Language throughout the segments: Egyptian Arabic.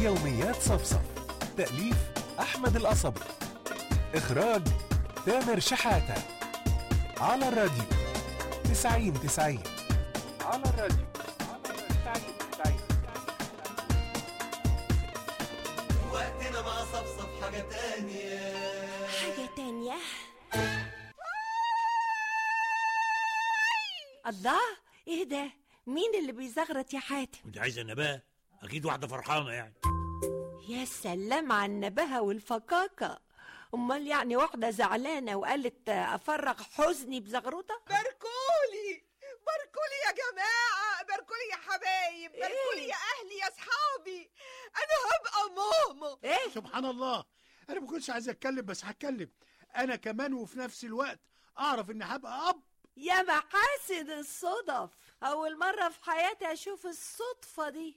يوميات صفصف تأليف أحمد القصبي إخراج تامر شحاتة على الراديو تسعين تسعين على الراديو تسعين تسعين وقتنا مع صفصف حاجة تانية حاجة تانية الله ايه ده مين اللي بيزغرط يا حاتم انت عايزه نباه اكيد واحده فرحانه يعني يا سلام على النبهة والفكاكة امال يعني واحدة زعلانة وقالت افرغ حزني بزغروطة باركولي باركولي يا جماعة باركولي يا حبايب باركولي يا أهلي يا أصحابي أنا هبقى ماما ايه سبحان الله انا ما كنتش عايز اتكلم بس هتكلم انا كمان وفي نفس الوقت اعرف اني هبقى اب يا محاسن الصدف اول مرة في حياتي اشوف الصدفة دي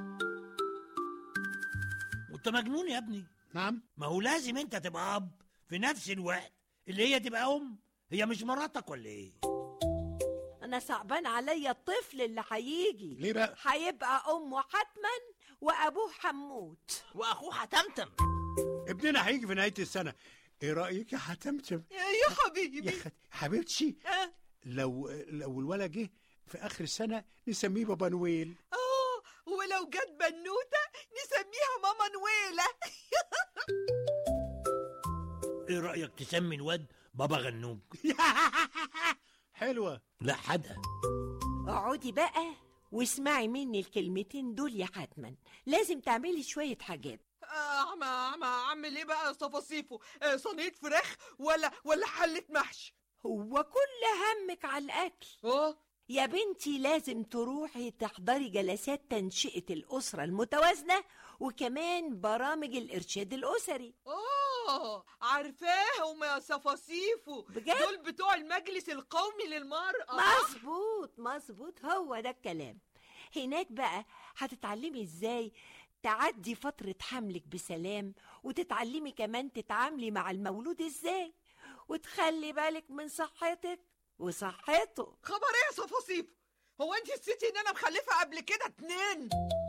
وانت مجنون يا ابني نعم ما هو لازم انت تبقى اب في نفس الوقت اللي هي تبقى ام هي مش مراتك ولا ايه انا صعبان عليا الطفل اللي هيجي ليه بقى هيبقى امه حتما وابوه حموت واخوه هتمتم ابننا هيجي في نهايه السنه ايه رايك يا حتمتم يا يا حبيبي خ... حبيبتي آه، لو لو الولد جه في اخر السنه نسميه بابا نويل آه ولو جت بنوتة نسميها ماما نويلة ايه رايك تسمي الواد بابا غنوج حلوه لا حدقه اقعدي بقى واسمعي مني الكلمتين دول يا حتما لازم تعملي شوية حاجات آه، عم عم أعمل إيه بقى يا صفاصيفو آه، صينية فراخ ولا ولا حلة محشي هو كل همك على الأكل اه يا بنتي لازم تروحي تحضري جلسات تنشئة الأسرة المتوازنة وكمان برامج الإرشاد الأسري اه عارفاهم يا صفاصيفو بجد؟ دول بتوع المجلس القومي للمرأة مظبوط مظبوط هو ده الكلام هناك بقى هتتعلمي ازاي تعدي فترة حملك بسلام وتتعلمي كمان تتعاملي مع المولود ازاي وتخلي بالك من صحتك وصحته خبر ايه يا صفاصيفو هو انت نسيتي ان انا مخلفه قبل كده اتنين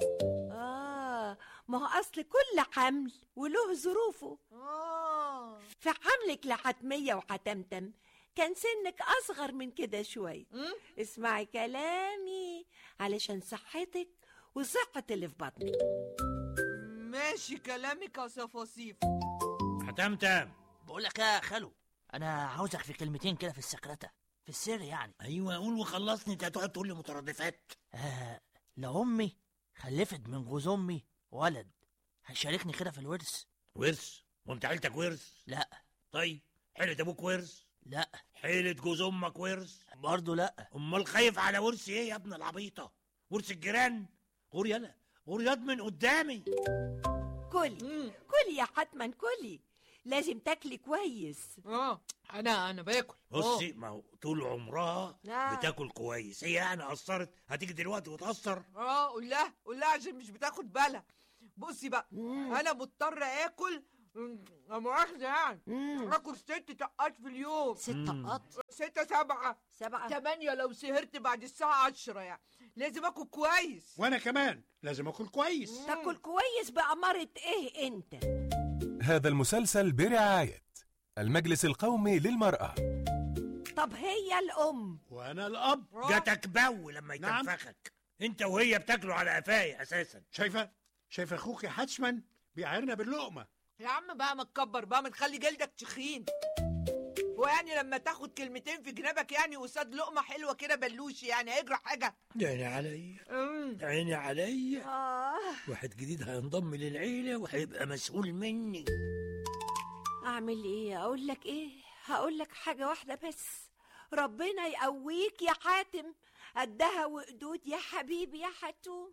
آه ما هو أصل كل حمل وله ظروفه اه في حملك لحتمية وحتمتم كان سنك أصغر من كده شوية مم؟ اسمعي كلامي علشان صحتك وصحة اللي في بطنك ماشي كلامك يا صفاصيفو هتمتم بقول لك يا خالو انا عاوزك في كلمتين كده في السكرتة في السر يعني ايوه قول وخلصني انت هتقعد تقول لي مترادفات آه لو امي خلفت من جوز امي ولد هيشاركني كده في الورث ورث وانت عيلتك ورث لا طيب حيلة ابوك ورث لا حيلة جوز امك ورث برضه لا امال خايف على ورث ايه يا ابن العبيطه ورث الجيران غور يلا غور ياض من قدامي كلي مم. كلي يا حتما كلي لازم تاكلي كويس اه انا انا باكل بصي ما هو طول عمرها آه. بتاكل كويس هي يعني قصرت هتيجي دلوقتي وتقصر اه قول لها قول لها عشان مش بتاخد بالها بصي بقى مم. انا مضطر اكل مم، لا مؤاخذة يعني مم. اكل ست طقات في اليوم ست مم. قط ستة سبعة سبعة تمانية لو سهرت بعد الساعة عشرة يعني لازم اكل كويس وانا كمان لازم اكل كويس تاكل كويس بأمارة ايه انت هذا المسلسل برعاية المجلس القومي للمرأة طب هي الأم وانا الاب آه. جاتك بو لما نعم. يتنفخك انت وهي بتاكلوا على قفاي اساسا شايفه شايفه اخوك حتشمن بيعايرنا باللقمه يا عم بقى ما تكبر بقى ما تخلي جلدك تخين هو يعني لما تاخد كلمتين في جنابك يعني قصاد لقمة حلوة كده بلوش يعني هيجرى حاجة عيني عليا مم. عيني عليا آه واحد جديد هينضم للعيلة وهيبقى مسؤول مني أعمل إيه أقول لك إيه هقول لك حاجة واحدة بس ربنا يقويك يا حاتم قدها وقدود يا حبيبي يا حتوم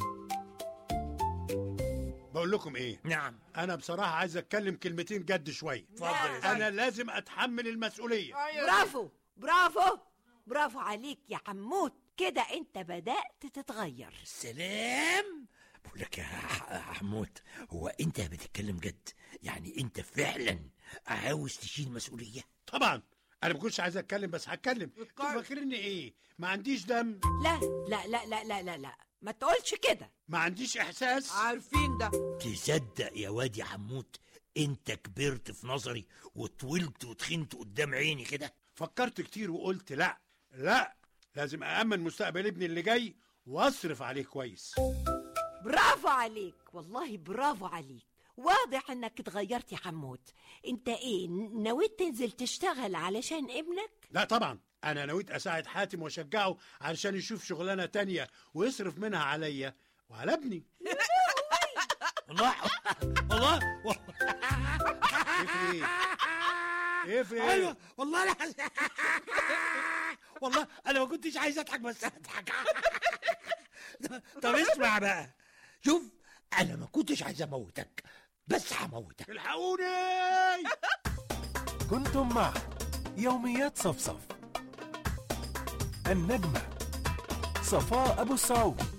بقول لكم ايه نعم انا بصراحه عايز اتكلم كلمتين جد شويه اتفضل يا زلمة. انا لازم اتحمل المسؤوليه أيوة. برافو برافو برافو عليك يا حموت كده انت بدأت تتغير سلام بقول لك يا ح- حمود هو انت بتتكلم جد يعني انت فعلا عاوز تشيل مسؤولية طبعا انا ما كنتش عايز اتكلم بس هتكلم انتوا اتكلم. فاكريني ايه ما عنديش دم لا لا لا لا لا لا لا ما تقولش كده ما عنديش احساس عارفين ده تصدق يا واد يا حموت انت كبرت في نظري وطولت وتخنت قدام عيني كده فكرت كتير وقلت لا لا لازم أأمن مستقبل ابني اللي جاي واصرف عليه كويس برافو عليك والله برافو عليك واضح انك اتغيرت يا حمود انت ايه ن- نويت تنزل تشتغل علشان ابنك لا طبعا انا نويت اساعد حاتم واشجعه علشان يشوف شغلانه تانية ويصرف منها عليا وعلى ابني والله والله ايه في ايه ايه في ايوه ايه والله انا والله انا ما كنتش عايز اضحك بس اضحك طب اسمع بقى شوف انا ما كنتش عايز اموتك بس هموتك الحقوني كنتم مع يوميات صفصف النجمة صفاء أبو السعود